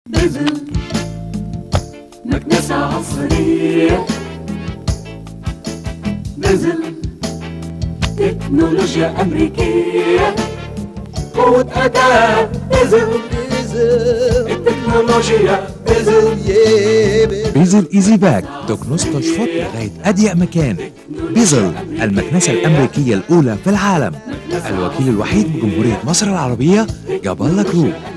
بذل مكنسة عصرية بذل تكنولوجيا أمريكية قوة أداء بذل التكنولوجيا بذل بيزل ايزي باك تكنس تشفط لغاية أضيق مكان بيزل المكنسة الأمريكية الأولى في العالم الوكيل الوحيد بجمهورية مصر العربية جاب الله جروب